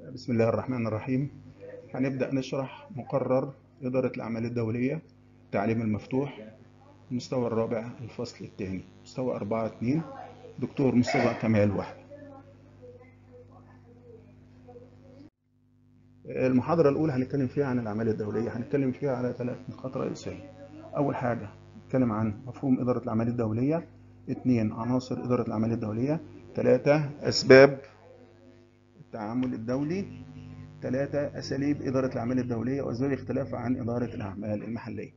بسم الله الرحمن الرحيم هنبدأ نشرح مقرر إدارة الأعمال الدولية التعليم المفتوح المستوى الرابع الفصل الثاني مستوى أربعة اتنين دكتور مصطفى كمال واحد المحاضرة الأولى هنتكلم فيها عن الأعمال الدولية هنتكلم فيها على ثلاث نقاط رئيسية أول حاجة نتكلم عن مفهوم إدارة الأعمال الدولية اثنين عناصر إدارة الأعمال الدولية ثلاثة أسباب التعامل الدولي ثلاثة أساليب إدارة الأعمال الدولية وأسباب اختلافها عن إدارة الأعمال المحلية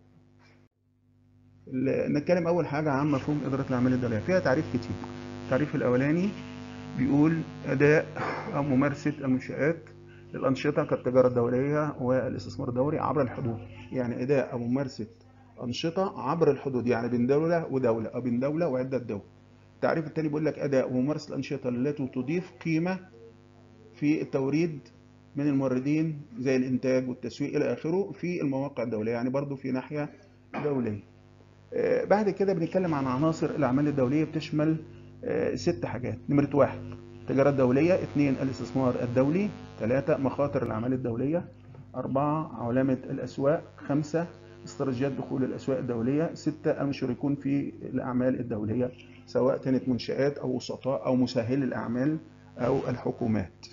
نتكلم أول حاجة عن مفهوم إدارة الأعمال الدولية فيها تعريف كتير التعريف الأولاني بيقول أداء أو ممارسة المنشآت للأنشطة كالتجارة الدولية والاستثمار الدولي عبر الحدود يعني أداء أو ممارسة أنشطة عبر الحدود يعني بين دولة ودولة أو بين دولة وعدة دول التعريف الثاني بيقول لك أداء وممارسة الأنشطة التي تضيف قيمة في التوريد من الموردين زي الإنتاج والتسويق إلى آخره في المواقع الدولية يعني برضو في ناحية دولية بعد كده بنتكلم عن عناصر الأعمال الدولية بتشمل ست حاجات نمرة واحد التجارة الدولية اثنين الاستثمار الدولي ثلاثة مخاطر الأعمال الدولية أربعة علامة الأسواق خمسة استراتيجيات دخول الأسواق الدولية ستة المشاركون في الأعمال الدولية سواء كانت منشآت أو وسطاء أو مسهل الأعمال أو الحكومات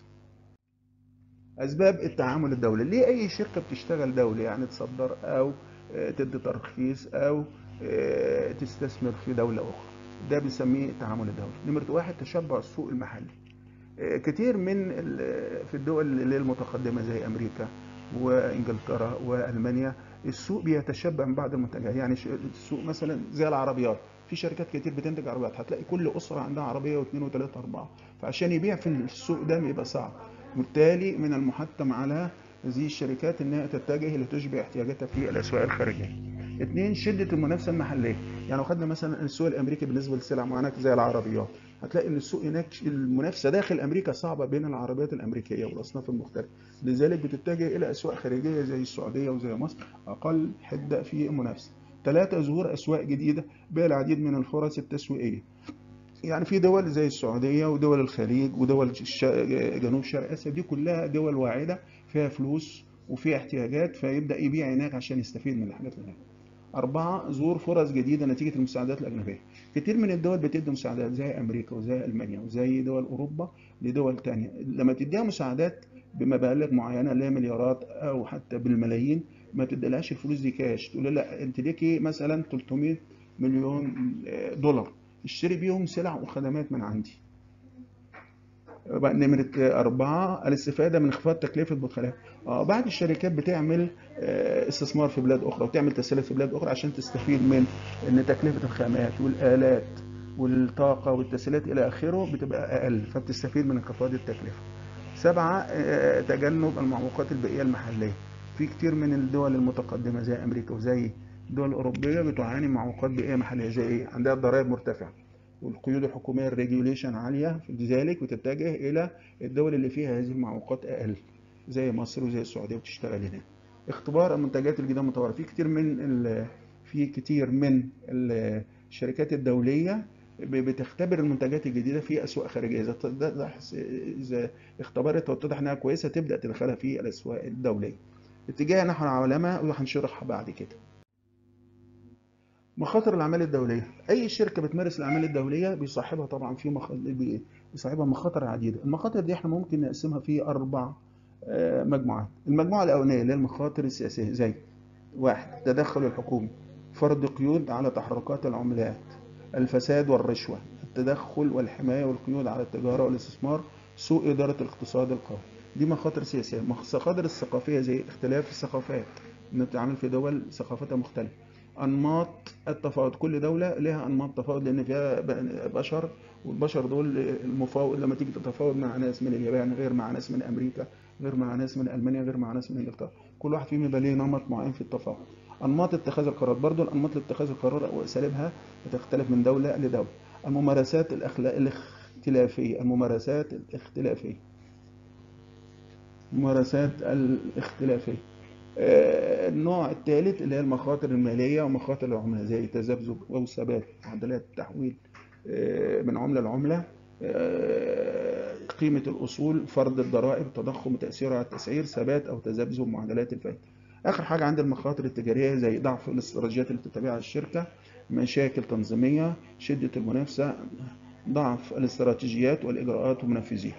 أسباب التعامل الدولي ليه أي شركة بتشتغل دولي يعني تصدر أو تدي ترخيص أو تستثمر في دولة أخرى ده بنسميه التعامل الدولي نمرة واحد تشبع السوق المحلي كتير من في الدول اللي المتقدمة زي أمريكا وإنجلترا وألمانيا السوق بيتشبع من بعض المنتجات يعني السوق مثلا زي العربيات في شركات كتير بتنتج عربيات هتلاقي كل أسرة عندها عربية واثنين وثلاثة أربعة فعشان يبيع في السوق ده بيبقى صعب بالتالي من المحتم على هذه الشركات انها تتجه لتشبع احتياجاتها في الاسواق الخارجيه. اثنين شده المنافسه المحليه، يعني لو خدنا مثلا السوق الامريكي بالنسبه لسلع معينه زي العربيات، هتلاقي ان السوق هناك المنافسه داخل امريكا صعبه بين العربيات الامريكيه والاصناف المختلفه، لذلك بتتجه الى اسواق خارجيه زي السعوديه وزي مصر اقل حده في المنافسه. ثلاثه ظهور اسواق جديده بها العديد من الفرص التسويقيه. يعني في دول زي السعوديه ودول الخليج ودول جنوب شرق اسيا دي كلها دول واعده فيها فلوس وفيها احتياجات فيبدا يبيع هناك عشان يستفيد من الحاجات اللي هناك. أربعة ظهور فرص جديدة نتيجة المساعدات الأجنبية. كتير من الدول بتدي مساعدات زي أمريكا وزي ألمانيا وزي دول أوروبا لدول تانية. لما تديها مساعدات بمبالغ معينة اللي هي مليارات أو حتى بالملايين ما تديلهاش الفلوس دي كاش تقول لا أنت ليكي مثلا 300 مليون دولار اشتري بيهم سلع وخدمات من عندي. نمرة أربعة الاستفادة من انخفاض تكلفة المدخلات. آه بعض الشركات بتعمل استثمار في بلاد أخرى وتعمل تسهيلات في بلاد أخرى عشان تستفيد من إن تكلفة الخامات والآلات والطاقة والتسهيلات إلى آخره بتبقى أقل فبتستفيد من انخفاض التكلفة. سبعة تجنب المعوقات البيئية المحلية. في كتير من الدول المتقدمة زي أمريكا وزي الدول الأوروبية بتعاني من معوقات بيئية محلية زي إيه؟ عندها ضرائب مرتفعة. والقيود الحكومية الريجوليشن عالية لذلك بتتجه إلى الدول اللي فيها هذه المعوقات أقل زي مصر وزي السعودية وتشتغل هنا. اختبار المنتجات الجديدة المطورة في كتير من في كتير من الشركات الدولية بتختبر المنتجات الجديدة في أسواق خارجية إذا إذا اختبرت واتضح إنها كويسة تبدأ تدخلها في الأسواق الدولية. اتجاه نحو العولمة وهنشرحها بعد كده. مخاطر الاعمال الدوليه اي شركه بتمارس الاعمال الدوليه بيصاحبها طبعا في مخ... بيصاحبها مخاطر عديده المخاطر دي احنا ممكن نقسمها في اربع مجموعات المجموعه الاولانيه اللي هي المخاطر السياسيه زي واحد التدخل الحكومي فرض قيود على تحركات العملات الفساد والرشوه التدخل والحمايه والقيود على التجاره والاستثمار سوء اداره الاقتصاد القومي دي مخاطر سياسيه المخاطر الثقافيه زي اختلاف الثقافات ان بتتعامل في دول ثقافتها مختلفه انماط التفاوض كل دوله لها انماط تفاوض لان فيها بشر والبشر دول المفاوض لما تيجي تتفاوض مع ناس من اليابان غير مع ناس من امريكا غير مع ناس من المانيا غير مع ناس من انجلترا كل واحد فيهم يبقى ليه نمط معين في التفاوض انماط اتخاذ القرار برضو الانماط لاتخاذ القرار واساليبها بتختلف من دوله لدوله الممارسات الاخلاق الاختلافيه الممارسات الاختلافيه الممارسات الاختلافيه النوع الثالث اللي هي المخاطر المالية ومخاطر العملة زي تذبذب أو ثبات معدلات التحويل من عملة لعملة قيمة الأصول فرض الضرائب تضخم تأثيره على التسعير ثبات أو تذبذب معدلات الفائدة آخر حاجة عند المخاطر التجارية زي ضعف الاستراتيجيات اللي بتتبعها الشركة مشاكل تنظيمية شدة المنافسة ضعف الاستراتيجيات والإجراءات ومنفذيها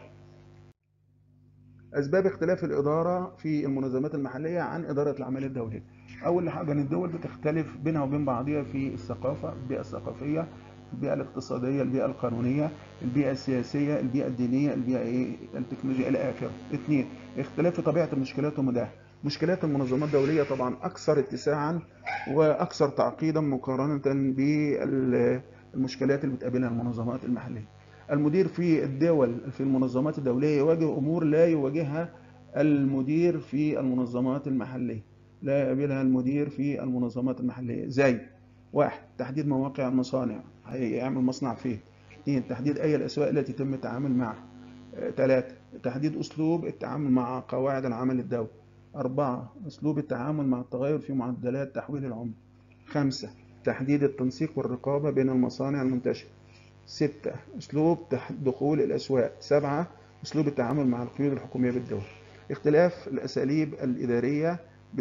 أسباب اختلاف الإدارة في المنظمات المحلية عن إدارة الأعمال الدولية أول حاجة إن الدول بتختلف بينها وبين بعضها في الثقافة البيئة الثقافية البيئة الاقتصادية البيئة القانونية البيئة السياسية البيئة الدينية البيئة إيه التكنولوجيا إلى آخره اثنين اختلاف في طبيعة المشكلات ومداها مشكلات المنظمات الدولية طبعا أكثر اتساعا وأكثر تعقيدا مقارنة بالمشكلات اللي بتقابلها المنظمات المحلية المدير في الدول في المنظمات الدولية يواجه أمور لا يواجهها المدير في المنظمات المحلية لا يقابلها المدير في المنظمات المحلية زي واحد تحديد مواقع المصانع هيعمل مصنع فين اثنين تحديد أي الأسواق التي يتم التعامل معها ثلاثة تحديد أسلوب التعامل مع قواعد العمل الدولي أربعة أسلوب التعامل مع التغير في معدلات تحويل العملة خمسة تحديد التنسيق والرقابة بين المصانع المنتشرة ستة أسلوب دخول الأسواق سبعة أسلوب التعامل مع القيود الحكومية بالدول اختلاف الأساليب الإدارية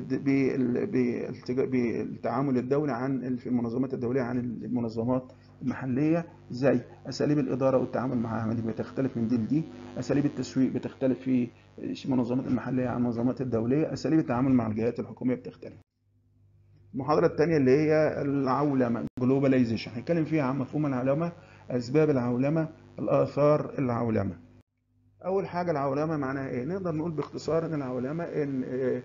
بالتعامل الدولي عن في المنظمات الدولية عن المنظمات المحلية زي أساليب الإدارة والتعامل معها دي بتختلف من دي لدي أساليب التسويق بتختلف في المنظمات المحلية عن المنظمات الدولية أساليب التعامل مع الجهات الحكومية بتختلف المحاضرة الثانية اللي هي العولمة جلوباليزيشن هنتكلم فيها عن مفهوم العولمة أسباب العولمة الآثار العولمة أول حاجة العولمة معناها إيه؟ نقدر نقول باختصار إن العولمة إن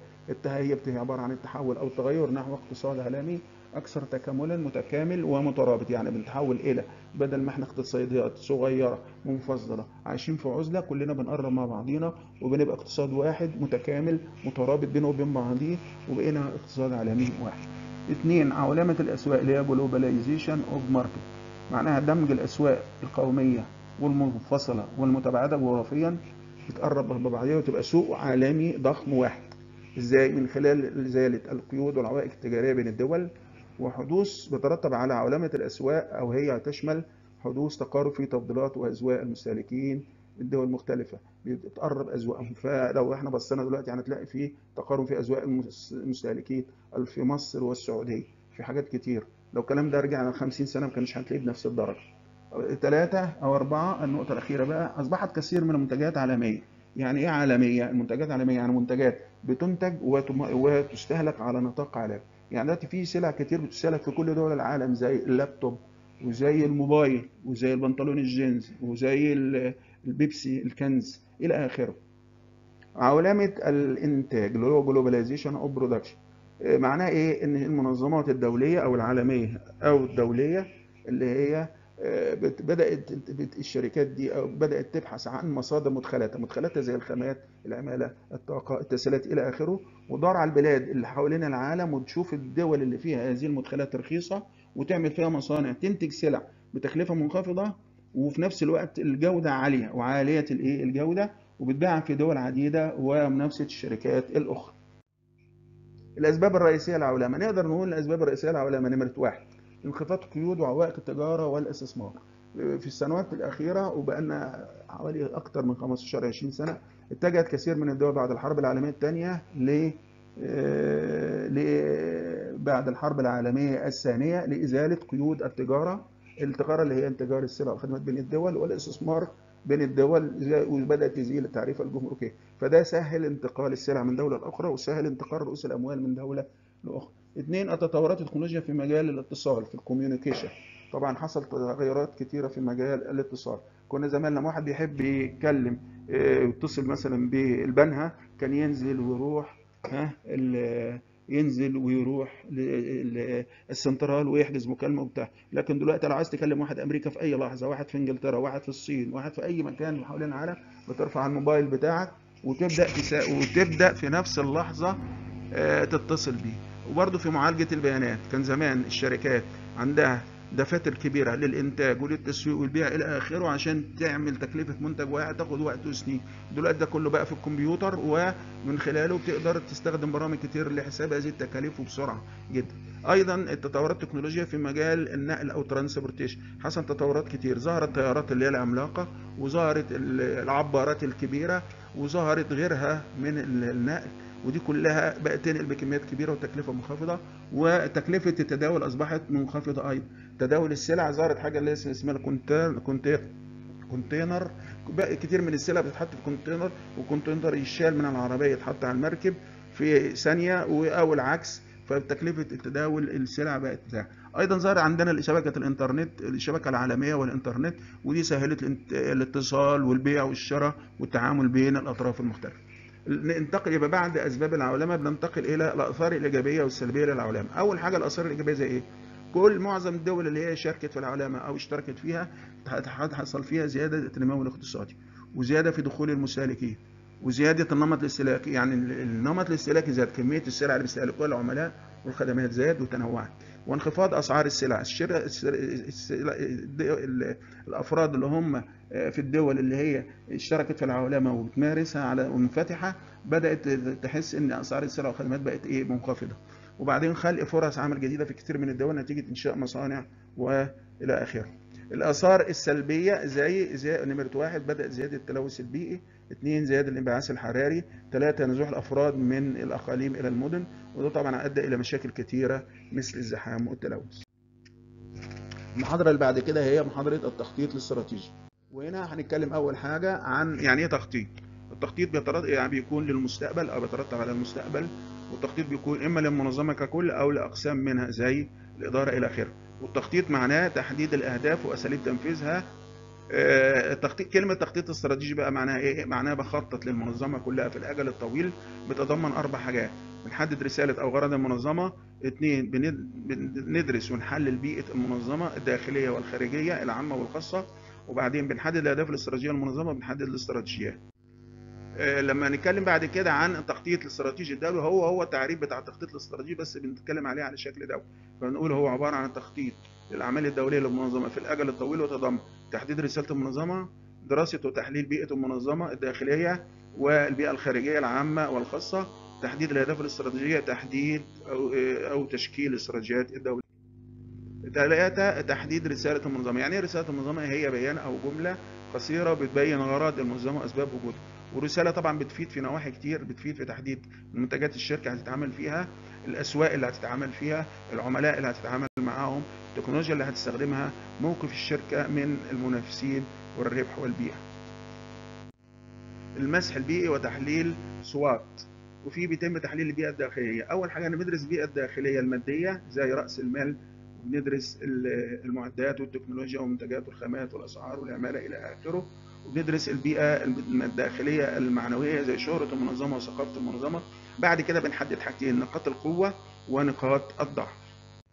هي عبارة عن التحول أو التغير نحو اقتصاد عالمي أكثر تكاملا متكامل ومترابط يعني بنتحول إلى بدل ما إحنا اقتصاديات صغيرة منفصلة عايشين في عزلة كلنا بنقرب مع بعضينا وبنبقى اقتصاد واحد متكامل مترابط بينه وبين بعضيه وبقينا اقتصاد عالمي واحد. اثنين عولمة الأسواق اللي هي جلوباليزيشن أوف ماركت معناها دمج الأسواق القومية والمنفصلة والمتباعدة جغرافيا بتقرب ببعضها وتبقى سوق عالمي ضخم واحد ازاي من خلال ازاله القيود والعوائق التجاريه بين الدول وحدوث بترتب على عولمه الاسواق او هي تشمل حدوث تقارب في تفضيلات واذواق المستهلكين الدول المختلفة بتقرب أذواقهم فلو احنا بصينا دلوقتي هنتلاقي في تقارب في أذواق المستهلكين في مصر والسعودية في حاجات كتير لو الكلام ده رجع 50 سنة ما كانش هتلاقيه بنفس الدرجة ثلاثة أو أربعة النقطة الأخيرة بقى أصبحت كثير من المنتجات عالمية يعني إيه عالمية؟ المنتجات عالمية يعني منتجات بتنتج وتستهلك على نطاق عالمي يعني دلوقتي في سلع كتير بتستهلك في كل دول العالم زي اللابتوب وزي الموبايل وزي البنطلون الجينز وزي البيبسي الكنز إلى آخره عولمة الإنتاج اللي هو جلوباليزيشن أو برودكشن معناه إيه؟ إن المنظمات الدولية أو العالمية أو الدولية اللي هي بدات الشركات دي أو بدات تبحث عن مصادر مدخلاتها مدخلاتها زي الخامات العماله الطاقه التسهيلات الى اخره ودار على البلاد اللي حوالين العالم وتشوف الدول اللي فيها هذه المدخلات رخيصه وتعمل فيها مصانع تنتج سلع بتكلفه منخفضه وفي نفس الوقت الجوده عاليه وعاليه الايه الجوده وبتباع في دول عديده ومنافسه الشركات الاخرى الاسباب الرئيسيه للعولمه نقدر نقول الاسباب الرئيسيه للعولمه نمره واحد انخفاض قيود وعوائق التجارة والاستثمار في السنوات الأخيرة وبقالنا حوالي أكثر من 15 20 سنة اتجهت كثير من الدول بعد الحرب العالمية الثانية ل بعد الحرب العالمية الثانية لإزالة قيود التجارة التجارة اللي هي تجارة السلع والخدمات بين الدول والاستثمار بين الدول وبدأت تزيل التعريفة الجمركية فده سهل انتقال السلع من دولة لأخرى وسهل انتقال رؤوس الأموال من دولة لأخرى اثنين التطورات التكنولوجيا في مجال الاتصال في الكوميونيكيشن طبعا حصل تغيرات كتيره في مجال الاتصال كنا زمان لما واحد بيحب يتكلم يتصل مثلا بالبنها كان ينزل ويروح ها ينزل ويروح السنترال ويحجز مكالمه وبتاع لكن دلوقتي لو عايز تكلم واحد امريكا في اي لحظه واحد في انجلترا واحد في الصين واحد في اي مكان حوالين العالم بترفع الموبايل بتاعك وتبدا وتبدا في نفس اللحظه تتصل بيه وبرضه في معالجة البيانات كان زمان الشركات عندها دفاتر كبيره للانتاج وللتسويق والبيع الى اخره عشان تعمل تكلفه منتج واحد تاخد وقت وسنين دلوقتي ده كله بقى في الكمبيوتر ومن خلاله بتقدر تستخدم برامج كتير لحساب هذه التكاليف وبسرعه جدا ايضا التطورات التكنولوجيه في مجال النقل او ترانسبورتيشن حصل تطورات كتير ظهرت الطيارات اللي هي العملاقه وظهرت العبارات الكبيره وظهرت غيرها من النقل ودي كلها بقت تنقل بكميات كبيره وتكلفه منخفضه وتكلفه التداول اصبحت منخفضه ايضا تداول السلع ظهرت حاجه اللي اسمها الكونتينر كونتينر بقى كتير من السلع بتتحط في كونتينر وكونتينر يشال من العربيه يتحط على المركب في ثانيه او العكس فتكلفه التداول السلع بقت بتاع ايضا ظهر عندنا شبكه الانترنت الشبكه العالميه والانترنت ودي سهلت الاتصال والبيع والشراء والتعامل بين الاطراف المختلفه ننتقل يبقى بعد اسباب العولمه بننتقل الى الاثار الايجابيه والسلبيه للعولمه اول حاجه الاثار الايجابيه زي ايه كل معظم الدول اللي هي شاركت في العولمه او اشتركت فيها حصل فيها زياده النمو الاقتصادي وزياده في دخول المستهلكين وزياده النمط الاستهلاكي يعني النمط الاستهلاكي زاد كميه السلع اللي بيستهلكوها العملاء والخدمات زاد وتنوعت وانخفاض اسعار السلع الشراء الافراد اللي هم في الدول اللي هي اشتركت في العولمه وبتمارسها على منفتحه بدات تحس ان اسعار السلع والخدمات بقت ايه منخفضه وبعدين خلق فرص عمل جديده في كثير من الدول نتيجه انشاء مصانع والى اخره الاثار السلبيه زي زي نمره واحد بدات زياده التلوث البيئي اثنين زياده الانبعاث الحراري ثلاثه نزوح الافراد من الاقاليم الى المدن وده طبعا ادى الى مشاكل كثيره مثل الزحام والتلوث المحاضره اللي بعد كده هي محاضره التخطيط الاستراتيجي وهنا هنتكلم اول حاجه عن يعني ايه تخطيط التخطيط بيترتب يعني بيكون للمستقبل او بيترتب على المستقبل والتخطيط بيكون اما للمنظمه ككل او لاقسام منها زي الاداره الى اخره والتخطيط معناه تحديد الاهداف واساليب تنفيذها التخطيط كلمة تخطيط استراتيجي بقى معناها ايه؟ معناها بخطط للمنظمة كلها في الأجل الطويل بتضمن أربع حاجات بنحدد رسالة أو غرض المنظمة اثنين بندرس ونحلل بيئة المنظمة الداخلية والخارجية العامة والخاصة وبعدين بنحدد الأهداف الاستراتيجية للمنظمة بنحدد الاستراتيجيات لما نتكلم بعد كده عن التخطيط الاستراتيجي الدولي هو هو التعريف بتاع التخطيط الاستراتيجي بس بنتكلم عليه على شكل دولي فنقول هو عبارة عن التخطيط للأعمال الدولية للمنظمة في الأجل الطويل وتضمن تحديد رسالة المنظمة دراسة وتحليل بيئة المنظمة الداخلية والبيئة الخارجية العامة والخاصة تحديد الأهداف الاستراتيجية تحديد أو, أو تشكيل الاستراتيجيات الدولية ثلاثة تحديد رسالة المنظمة يعني ايه رسالة المنظمة هي بيان أو جملة قصيرة بتبين غرض المنظمة وأسباب وجودها ورسالة طبعا بتفيد في نواحي كتير بتفيد في تحديد منتجات الشركة هتتعامل فيها الأسواق اللي هتتعامل فيها العملاء اللي هتتعامل معاهم التكنولوجيا اللي هتستخدمها موقف الشركة من المنافسين والربح والبيئة المسح البيئي وتحليل سوات وفي بيتم تحليل البيئة الداخلية أول حاجة بندرس البيئة الداخلية المادية زي رأس المال وبندرس المعدات والتكنولوجيا والمنتجات والخامات والأسعار والعمالة إلى آخره وبندرس البيئة الداخلية المعنوية زي شهرة المنظمة وثقافة المنظمة بعد كده بنحدد حاجتين نقاط القوة ونقاط الضعف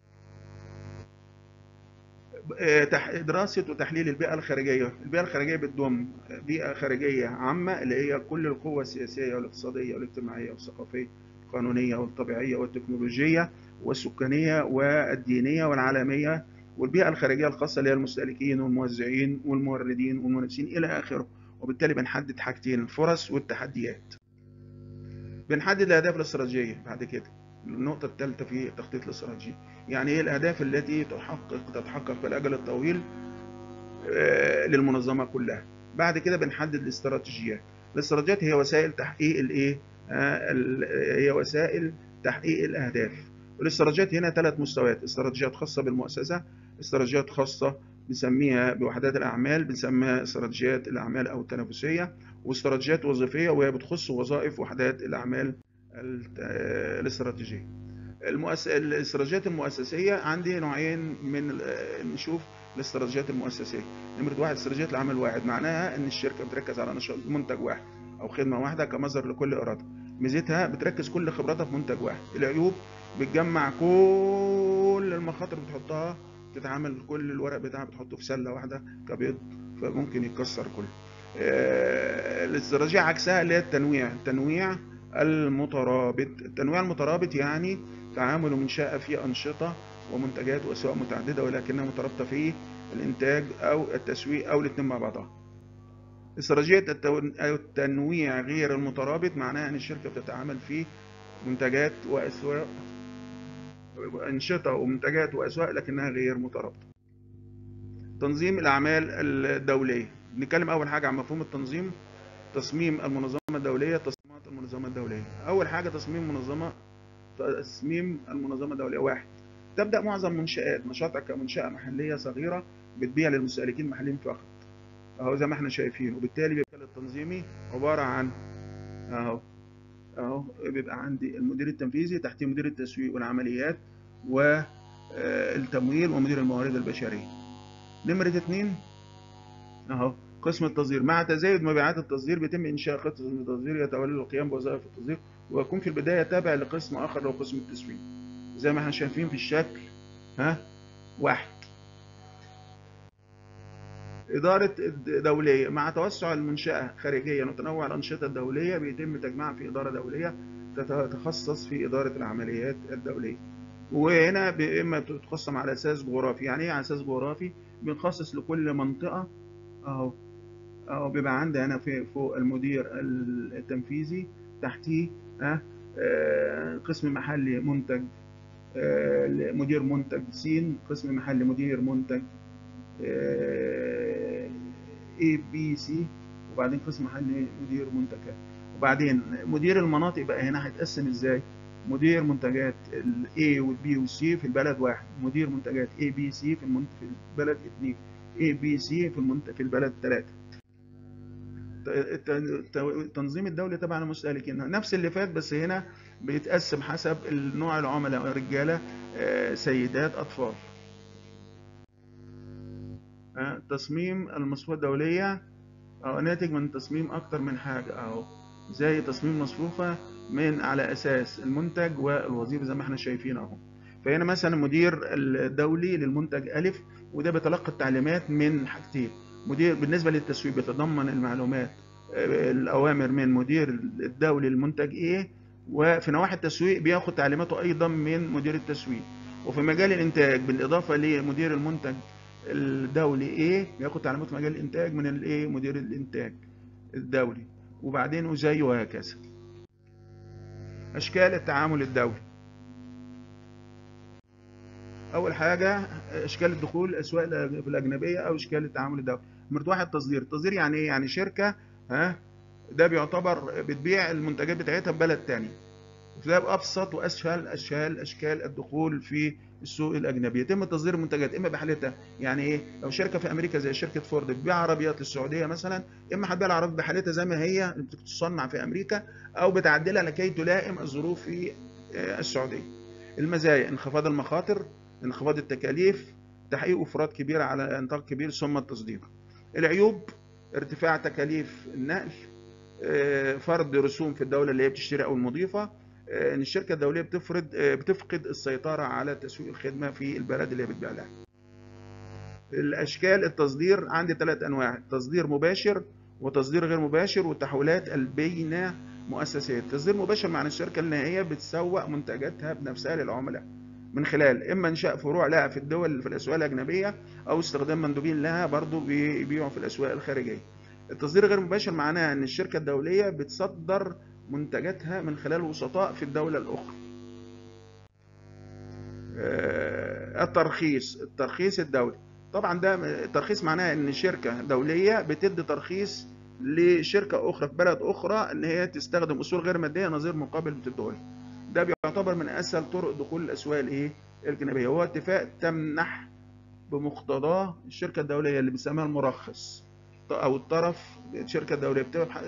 دراسة وتحليل البيئة الخارجية البيئة الخارجية بتضم بيئة خارجية عامة اللي هي كل القوى السياسية والاقتصادية والاجتماعية والثقافية القانونية والطبيعية والتكنولوجية والسكانية والدينية والعالمية والبيئة الخارجية الخاصة اللي هي المستهلكين والموزعين والموردين والمنافسين إلى آخره وبالتالي بنحدد حاجتين الفرص والتحديات بنحدد الأهداف الاستراتيجية بعد كده النقطة الثالثة في التخطيط الاستراتيجي يعني ايه الأهداف التي تحقق تتحقق في الأجل الطويل للمنظمة كلها بعد كده بنحدد الاستراتيجيات الاستراتيجيات هي وسائل تحقيق الايه هي وسائل تحقيق الأهداف الاستراتيجيات هنا ثلاث مستويات استراتيجيات خاصة بالمؤسسة استراتيجيات خاصة بنسميها بوحدات الأعمال بنسميها استراتيجيات الأعمال أو التنافسية واستراتيجيات وظيفية وهي بتخص وظائف وحدات الأعمال الاستراتيجية المؤس... الاستراتيجيات المؤسسية عندي نوعين من نشوف الاستراتيجيات المؤسسية نمرة واحد استراتيجية العمل واحد معناها ان الشركة بتركز على نشاط منتج واحد او خدمة واحدة كمصدر لكل إرادة ميزتها بتركز كل خبراتها في منتج واحد العيوب بتجمع كل المخاطر بتحطها تتعامل كل الورق بتاعها بتحطه في سلة واحدة كبيض فممكن يتكسر كله الاستراتيجية عكسها اللي هي التنويع التنويع المترابط التنويع المترابط يعني تعامل ومنشأة في أنشطة ومنتجات وأسواق متعددة ولكنها مترابطة في الإنتاج أو التسويق أو الاتنين مع بعضها استراتيجية التنويع غير المترابط معناها أن الشركة بتتعامل في منتجات وأسواق أنشطة ومنتجات وأسواق لكنها غير مترابطة تنظيم الأعمال الدولية نتكلم أول حاجة عن مفهوم التنظيم تصميم المنظمة الدولية تصميمات المنظمة الدولية أول حاجة تصميم منظمة تصميم المنظمة الدولية واحد تبدأ معظم منشآت نشاطها كمنشأة محلية صغيرة بتبيع للمستهلكين المحليين فقط اهو زي ما احنا شايفين وبالتالي بيبقى التنظيمي عبارة عن اهو اهو بيبقى عندي المدير التنفيذي تحتيه مدير التسويق والعمليات والتمويل ومدير الموارد البشرية نمرة اتنين اهو قسم التصدير مع تزايد مبيعات التصدير بيتم انشاء قسم التصدير يتولى القيام بوظائف التصدير ويكون في البداية تابع لقسم اخر لو قسم التسويق زي ما احنا شايفين في الشكل ها واحد إدارة دولية مع توسع المنشأة خارجيا وتنوع الأنشطة الدولية بيتم تجميعها في إدارة دولية تتخصص في إدارة العمليات الدولية وهنا إما بتتقسم على أساس جغرافي يعني إيه على أساس جغرافي بنخصص لكل منطقة أهو أهو بيبقى عندي هنا في فوق المدير التنفيذي تحتيه أه قسم محلي منتج أه مدير منتج سين قسم محلي مدير منتج اي بي سي وبعدين قسم محلي مدير منتجات وبعدين مدير المناطق بقى هنا هيتقسم ازاي مدير منتجات الاي والبي والسي في البلد واحد مدير منتجات اي بي سي في المنت... في البلد اثنين اي بي سي في المنت... في البلد ثلاثة التنظيم الدولي تبع المستهلكين نفس اللي فات بس هنا بيتقسم حسب نوع العملاء رجاله سيدات اطفال تصميم المصفوفة الدولية أو ناتج من تصميم أكتر من حاجة أو زي تصميم مصفوفة من على أساس المنتج والوظيفة زي ما احنا شايفين أهو فهنا مثلا المدير الدولي للمنتج ألف وده بيتلقى التعليمات من حاجتين مدير بالنسبة للتسويق بيتضمن المعلومات الأوامر من مدير الدولي للمنتج إيه وفي نواحي التسويق بياخد تعليماته أيضا من مدير التسويق وفي مجال الإنتاج بالإضافة لمدير المنتج الدولي ايه بياخد تعليمات في مجال الانتاج من الايه مدير الانتاج الدولي وبعدين وزي وهكذا اشكال التعامل الدولي اول حاجه اشكال الدخول الاسواق الاجنبيه او اشكال التعامل الدولي نمره واحد التصدير التصدير يعني ايه يعني شركه ها ده بيعتبر بتبيع المنتجات بتاعتها في بلد تاني ده بأبسط وأسهل أشكال أشكال الدخول في السوق الأجنبي يتم تصدير المنتجات إما بحالتها يعني إيه لو شركة في أمريكا زي شركة فورد بتبيع عربيات للسعودية مثلا إما هتبيع العربية بحالتها زي ما هي بتصنع في أمريكا أو بتعدلها لكي تلائم الظروف في السعودية المزايا انخفاض المخاطر انخفاض التكاليف تحقيق افراد كبيره على نطاق كبير ثم التصدير العيوب ارتفاع تكاليف النقل فرض رسوم في الدوله اللي هي بتشتري او المضيفه ان الشركه الدوليه بتفرض بتفقد السيطره على تسويق الخدمه في البلد اللي هي بتبيع لها الاشكال التصدير عندي ثلاث انواع تصدير مباشر وتصدير غير مباشر والتحويلات بين مؤسسات تصدير مباشر معنى الشركه اللي هي بتسوق منتجاتها بنفسها للعملاء من خلال اما انشاء فروع لها في الدول في الاسواق الاجنبيه او استخدام مندوبين لها برضو بيبيعوا في الاسواق الخارجيه التصدير غير مباشر معناها ان الشركه الدوليه بتصدر منتجاتها من خلال وسطاء في الدوله الاخرى الترخيص الترخيص الدولي طبعا ده الترخيص معناه ان شركه دوليه بتدي ترخيص لشركه اخرى في بلد اخرى ان هي تستخدم اصول غير ماديه نظير مقابل بتديه ده بيعتبر من اسهل طرق دخول الاسواق الايه الاجنبيه هو اتفاق تمنح بمقتضاه الشركه الدوليه اللي بيسميها المرخص او الطرف الشركه الدوليه بتبقى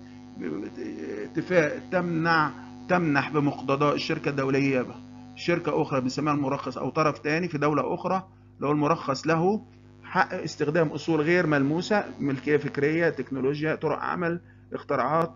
اتفاق تمنع تمنح بمقتضاه الشركه الدوليه شركه اخرى بنسميها المرخص او طرف ثاني في دوله اخرى لو المرخص له حق استخدام اصول غير ملموسه ملكيه فكريه تكنولوجيا طرق عمل اختراعات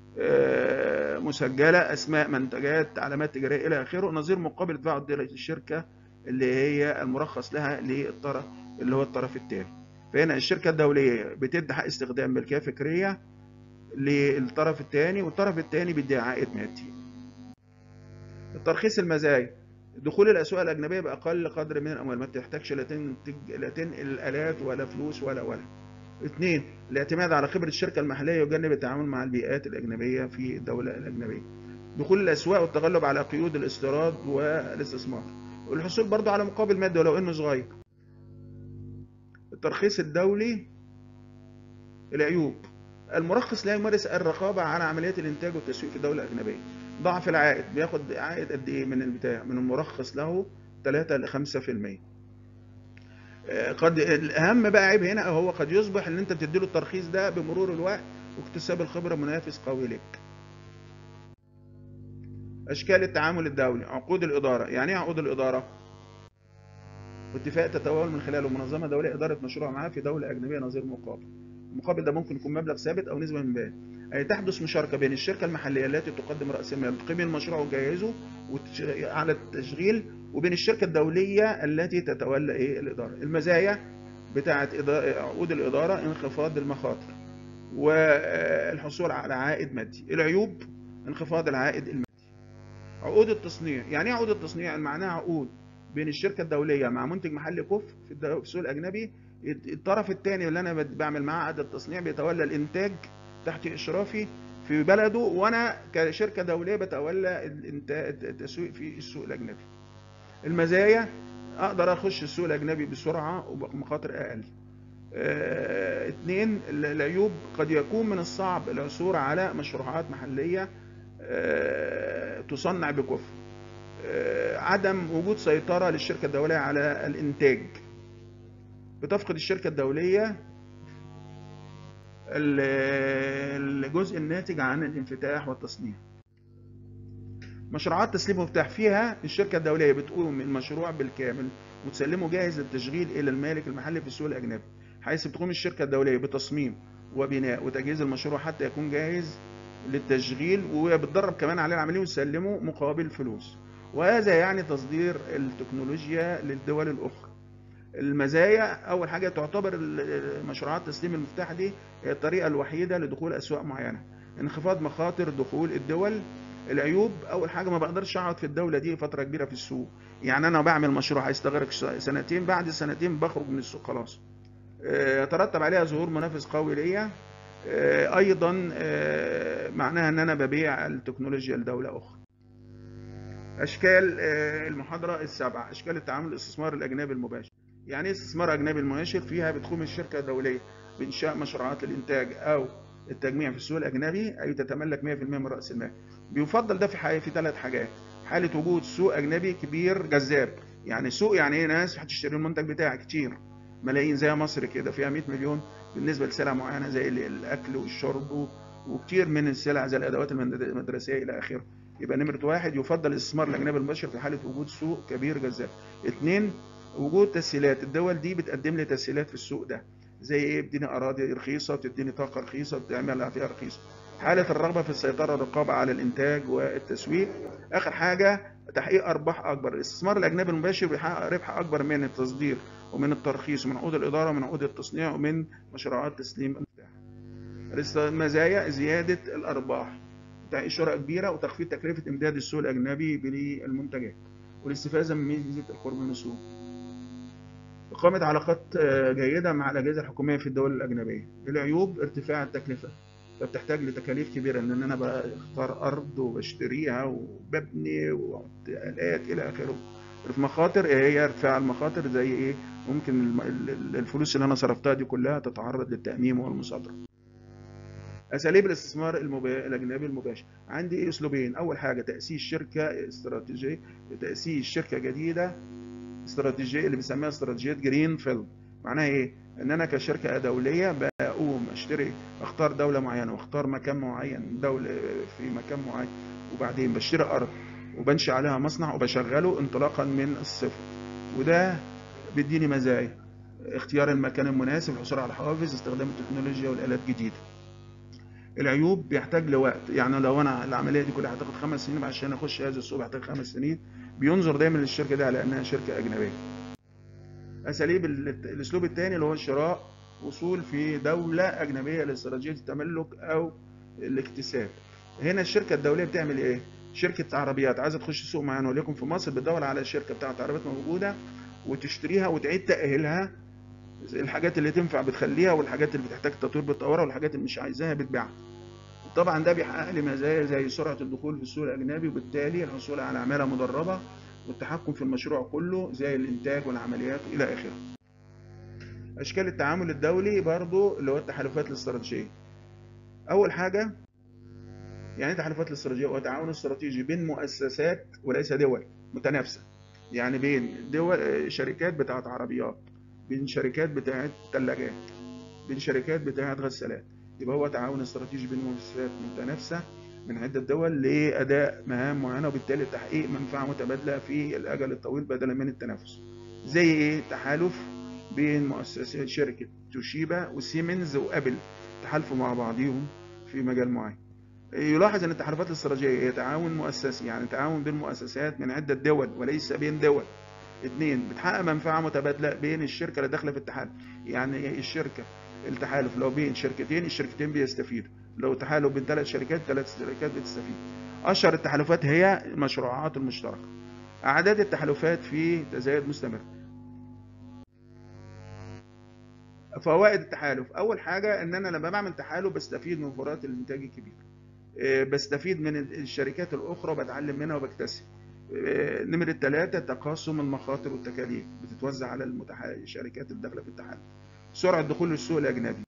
مسجله اسماء منتجات علامات تجاريه الى اخره نظير مقابل دفاع الشركه اللي هي المرخص لها للطرف اللي هو الطرف الثاني فهنا الشركه الدوليه بتدي حق استخدام ملكيه فكريه للطرف الثاني والطرف الثاني بيدي عائد مادي الترخيص المزايا دخول الاسواق الاجنبيه باقل قدر من الاموال ما تحتاجش لا تنتج لا تنقل الالات ولا فلوس ولا ولا اثنين الاعتماد على خبره الشركه المحليه يجنب التعامل مع البيئات الاجنبيه في الدوله الاجنبيه دخول الاسواق والتغلب على قيود الاستيراد والاستثمار والحصول برضه على مقابل مادي ولو انه صغير الترخيص الدولي العيوب المرخص لا يمارس الرقابة على عمليات الإنتاج والتسويق في الدولة الأجنبية ضعف العائد بياخد عائد قد إيه من البتاع من المرخص له 3 ل 5% قد الأهم بقى عيب هنا هو قد يصبح إن أنت بتديله الترخيص ده بمرور الوقت واكتساب الخبرة منافس قوي لك أشكال التعامل الدولي عقود الإدارة يعني إيه عقود الإدارة؟ واتفاق تتوال من خلاله منظمة دولية إدارة مشروع معاه في دولة أجنبية نظير مقابل المقابل ده ممكن يكون مبلغ ثابت أو نسبة من بال أي تحدث مشاركة بين الشركة المحلية التي تقدم رأس المال تقيم المشروع وتجهزه على التشغيل وبين الشركة الدولية التي تتولى إيه الإدارة المزايا بتاعة عقود الإدارة انخفاض المخاطر والحصول على عائد مادي العيوب انخفاض العائد المادي عقود التصنيع يعني ايه عقود التصنيع معناها عقود بين الشركه الدوليه مع منتج محلي كف في السوق الاجنبي الطرف الثاني اللي انا بعمل معاه عقد التصنيع بيتولى الانتاج تحت اشرافي في بلده وانا كشركه دوليه بتولى التسويق في السوق الاجنبي المزايا اقدر اخش السوق الاجنبي بسرعه وبمخاطر اقل اه اثنين العيوب قد يكون من الصعب العثور على مشروعات محليه اه تصنع بكفء اه عدم وجود سيطره للشركه الدوليه على الانتاج بتفقد الشركة الدولية الجزء الناتج عن الانفتاح والتصنيع مشروعات تسليم مفتاح فيها الشركة الدولية بتقوم المشروع بالكامل وتسلمه جاهز للتشغيل إلى المالك المحلي في السوق الأجنبي حيث بتقوم الشركة الدولية بتصميم وبناء وتجهيز المشروع حتى يكون جاهز للتشغيل وبتدرب كمان عليه العملية وتسلمه مقابل فلوس وهذا يعني تصدير التكنولوجيا للدول الأخرى المزايا اول حاجه تعتبر مشروعات تسليم المفتاح دي هي الطريقه الوحيده لدخول اسواق معينه انخفاض مخاطر دخول الدول العيوب اول حاجه ما بقدرش اقعد في الدوله دي فتره كبيره في السوق يعني انا بعمل مشروع هيستغرق سنتين بعد سنتين بخرج من السوق خلاص يترتب عليها ظهور منافس قوي ليا ايضا معناها ان انا ببيع التكنولوجيا لدوله اخرى اشكال المحاضره السبعه اشكال التعامل الاستثمار الاجنبي المباشر يعني ايه استثمار اجنبي مباشر فيها بتقوم الشركه الدوليه بانشاء مشروعات الانتاج او التجميع في السوق الاجنبي اي تتملك 100% من راس المال بيفضل ده في حاجة في ثلاث حاجات حاله وجود سوق اجنبي كبير جذاب يعني سوق يعني ايه ناس هتشتري المنتج بتاعك كتير ملايين زي مصر كده فيها 100 مليون بالنسبه لسلع معينه زي الاكل والشرب وكتير من السلع زي الادوات المدرسيه الى اخره يبقى نمره واحد يفضل الاستثمار الاجنبي المباشر في حاله وجود سوق كبير جذاب اثنين وجود تسهيلات الدول دي بتقدم لي تسهيلات في السوق ده زي ايه بتديني اراضي رخيصه بتديني طاقه رخيصه بتعمل فيها رخيصه حاله الرغبه في السيطره والرقابه على الانتاج والتسويق اخر حاجه تحقيق ارباح اكبر الاستثمار الاجنبي المباشر بيحقق ربح اكبر من التصدير ومن الترخيص ومن عقود الاداره ومن عقود التصنيع ومن مشروعات تسليم المفتاح المزايا زياده الارباح تحقيق شراء كبيره وتخفيض تكلفه امداد السوق الاجنبي بالمنتجات والاستفاده من ميزه القرب من السوق إقامة علاقات جيدة مع الأجهزة الحكومية في الدول الأجنبية. العيوب ارتفاع التكلفة. فبتحتاج لتكاليف كبيرة إن أنا بختار أرض وبشتريها وببني وآلات إلى آخره. المخاطر هي ارتفاع المخاطر زي إيه؟ ممكن الفلوس اللي أنا صرفتها دي كلها تتعرض للتأميم والمصادرة. أساليب الاستثمار المبا... الأجنبي المباشر. عندي إيه أسلوبين، أول حاجة تأسيس شركة استراتيجية، تأسيس شركة جديدة استراتيجيه اللي بنسميها استراتيجيه جرين فيلد معناها ايه ان انا كشركه دوليه بقوم اشتري اختار دوله معينه واختار مكان معين دوله في مكان معين وبعدين بشتري ارض وبنشئ عليها مصنع وبشغله انطلاقا من الصفر وده بيديني مزايا اختيار المكان المناسب الحصول على حوافز استخدام التكنولوجيا والالات الجديده العيوب بيحتاج لوقت يعني لو انا العمليه دي كلها هتاخد خمس سنين عشان اخش هذا السوق بحتاج خمس سنين بينظر دايما للشركه دي على انها شركه اجنبيه اساليب الاسلوب الثاني اللي هو الشراء وصول في دوله اجنبيه لاستراتيجيه التملك او الاكتساب هنا الشركه الدوليه بتعمل ايه شركه عربيات عايزه تخش سوق معين وليكن في مصر بتدور على الشركه بتاعت عربيات موجوده وتشتريها وتعيد تاهيلها الحاجات اللي تنفع بتخليها والحاجات اللي بتحتاج تطوير بتطورها والحاجات اللي مش عايزاها بتبيعها طبعا ده بيحقق لي مزايا زي سرعه الدخول في السوق الاجنبي وبالتالي الحصول على عماله مدربه والتحكم في المشروع كله زي الانتاج والعمليات الى اخره اشكال التعامل الدولي برضو اللي هو التحالفات الاستراتيجيه اول حاجه يعني التحالفات الاستراتيجيه هو تعاون استراتيجي بين مؤسسات وليس دول متنافسه يعني بين دول شركات بتاعت عربيات بين شركات بتاعت ثلاجات بين شركات بتاعت غسالات يبقى هو تعاون استراتيجي بين مؤسسات متنافسه من عده دول لاداء مهام معينه وبالتالي تحقيق منفعه متبادله في الاجل الطويل بدلا من التنافس زي ايه تحالف بين مؤسسات شركه توشيبا وسيمنز وابل تحالفوا مع بعضهم في مجال معين يلاحظ ان التحالفات الاستراتيجيه هي تعاون مؤسسي يعني تعاون بين مؤسسات من عده دول وليس بين دول اثنين بتحقق منفعه متبادله بين الشركه اللي داخله في التحالف يعني الشركه التحالف لو بين شركتين الشركتين بيستفيدوا لو تحالف بين ثلاث شركات ثلاث شركات بتستفيد اشهر التحالفات هي المشروعات المشتركه اعداد التحالفات في تزايد مستمر فوائد التحالف اول حاجه ان انا لما بعمل تحالف بستفيد من فرات الانتاج الكبير بستفيد من الشركات الاخرى بتعلم منها وبكتسب نمرة ثلاثة تقاسم المخاطر والتكاليف بتتوزع على المتح... الشركات الداخلة في التحالف سرعة دخول للسوق الأجنبي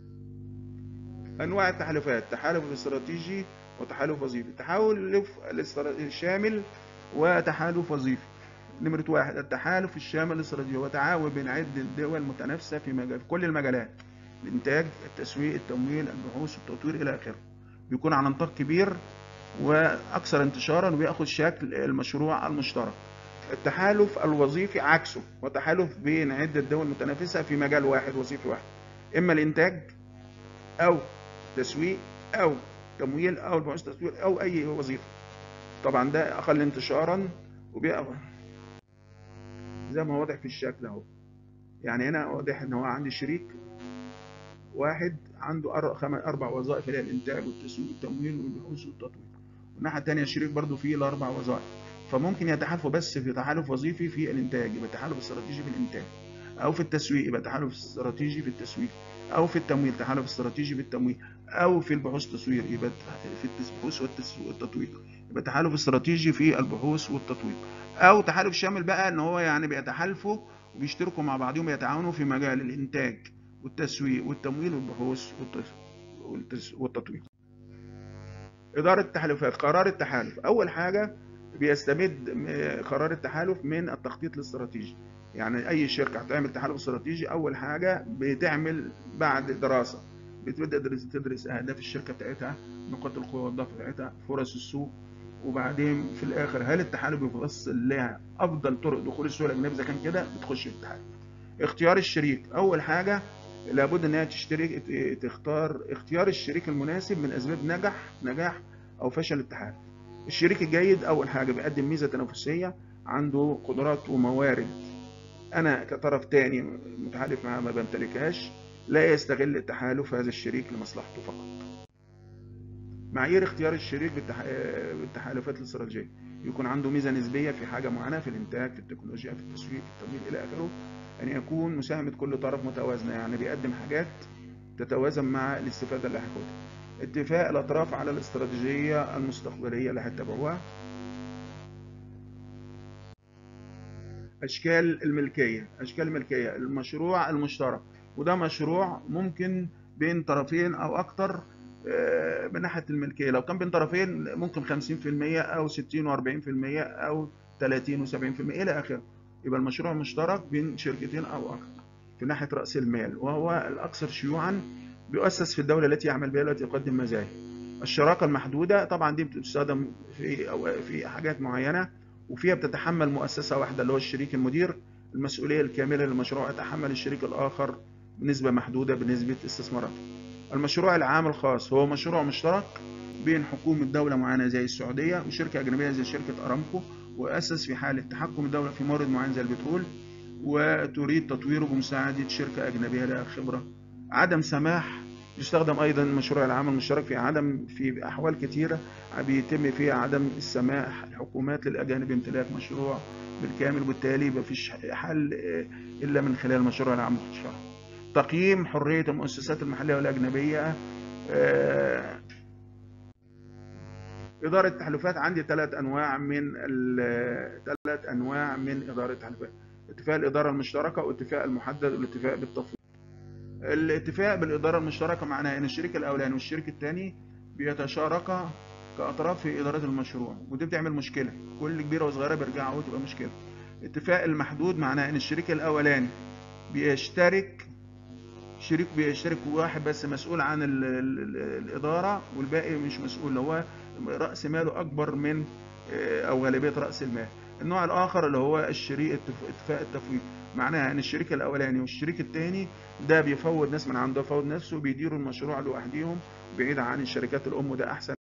أنواع التحالفات تحالف استراتيجي وتحالف وظيفي تحالف الشامل وتحالف وظيفي نمرة واحد التحالف الشامل الاستراتيجي هو تعاون بين عدة دول متنافسة في, مجال في كل المجالات الإنتاج التسويق التمويل البحوث التطوير إلى آخره بيكون على نطاق كبير واكثر انتشارا وبياخذ شكل المشروع المشترك التحالف الوظيفي عكسه وتحالف بين عده دول متنافسه في مجال واحد وظيفي واحد اما الانتاج او تسويق او تمويل او البحوث تطوير او اي وظيفه طبعا ده اقل انتشارا وبياخذ زي ما واضح في الشكل اهو يعني هنا واضح ان هو عندي شريك واحد عنده اربع وظائف اللي هي الانتاج والتسويق والتمويل والبحوث والتطوير والناحيه الثانيه الشريك برضو فيه الاربع وظائف فممكن يتحالفوا بس في تحالف وظيفي في الانتاج يبقى تحالف استراتيجي في الانتاج او في التسويق يبقى تحالف استراتيجي في التسويق او في التمويل تحالف استراتيجي في التمويل او في البحوث التصوير يبقى في البحوث والتطوير يبقى تحالف استراتيجي في البحوث والتطوير او تحالف شامل بقى ان هو يعني بيتحالفوا وبيشتركوا مع بعضهم بيتعاونوا في مجال الانتاج والتسويق والتمويل والبحوث والتطوير إدارة التحالفات قرار التحالف أول حاجة بيستمد قرار التحالف من التخطيط الاستراتيجي يعني أي شركة هتعمل تحالف استراتيجي أول حاجة بتعمل بعد دراسة بتبدأ تدرس أهداف الشركة بتاعتها نقاط القوة والضعف بتاعتها فرص السوق وبعدين في الآخر هل التحالف بيفصل لها أفضل طرق دخول السوق الأجنبي إذا كان كده بتخش في التحالف اختيار الشريك أول حاجة لابد انها تشترك تختار اختيار الشريك المناسب من اسباب نجح نجاح او فشل التحالف الشريك الجيد اول حاجه بيقدم ميزه تنافسيه عنده قدرات وموارد انا كطرف تاني متحالف معاه ما بمتلكهاش لا يستغل التحالف هذا الشريك لمصلحته فقط معايير اختيار الشريك بالتحالفات الاستراتيجيه يكون عنده ميزه نسبيه في حاجه معينه في الانتاج في التكنولوجيا في التسويق في التمويل الى اخره أن يكون مساهمة كل طرف متوازنة يعني بيقدم حاجات تتوازن مع الاستفادة اللي هياخدها اتفاق الأطراف على الاستراتيجية المستقبلية اللي هيتبعوها أشكال الملكية أشكال الملكية المشروع المشترك وده مشروع ممكن بين طرفين أو أكتر من ناحية الملكية لو كان بين طرفين ممكن 50% أو 60 و40% أو 30 و70% إلى آخره يبقى المشروع مشترك بين شركتين او اكثر في ناحيه راس المال وهو الاكثر شيوعا بيؤسس في الدوله التي يعمل بها التي يقدم مزايا الشراكه المحدوده طبعا دي بتستخدم في أو في حاجات معينه وفيها بتتحمل مؤسسه واحده اللي هو الشريك المدير المسؤوليه الكامله للمشروع يتحمل الشريك الاخر بنسبه محدوده بنسبه استثماراته المشروع العام الخاص هو مشروع مشترك بين حكومه دوله معينه زي السعوديه وشركه اجنبيه زي شركه ارامكو وأسس في حالة تحكم الدولة في مورد معين زي البترول وتريد تطويره بمساعدة شركة أجنبية لها خبرة عدم سماح يستخدم ايضا مشروع العمل المشترك في عدم في احوال كثيره بيتم فيها عدم السماح الحكومات للاجانب امتلاك مشروع بالكامل وبالتالي مفيش حل الا من خلال مشروع العمل المشترك تقييم حريه المؤسسات المحليه والاجنبيه إدارة التحالفات عندي ثلاث أنواع من ثلاث أنواع من إدارة التحالفات اتفاق الإدارة المشتركة واتفاق المحدد والاتفاق بالتفويض الاتفاق بالإدارة المشتركة معناه إن الشريك الأولاني والشريك الثاني بيتشاركا كأطراف في إدارة المشروع ودي بتعمل مشكلة كل كبيرة وصغيرة بيرجعوا وتبقى مشكلة اتفاق المحدود معناه إن الشريك الأولاني بيشترك شريك بيشترك واحد بس مسؤول عن ال ال الإدارة والباقي مش مسؤول هو رأس ماله أكبر من أو غالبية رأس المال النوع الآخر اللي هو الشريك اتفاق التفويض معناها ان الشريك الاولاني والشريك الثاني ده بيفوض ناس من عنده فوض نفسه بيديروا المشروع لوحديهم بعيد عن الشركات الام وده احسن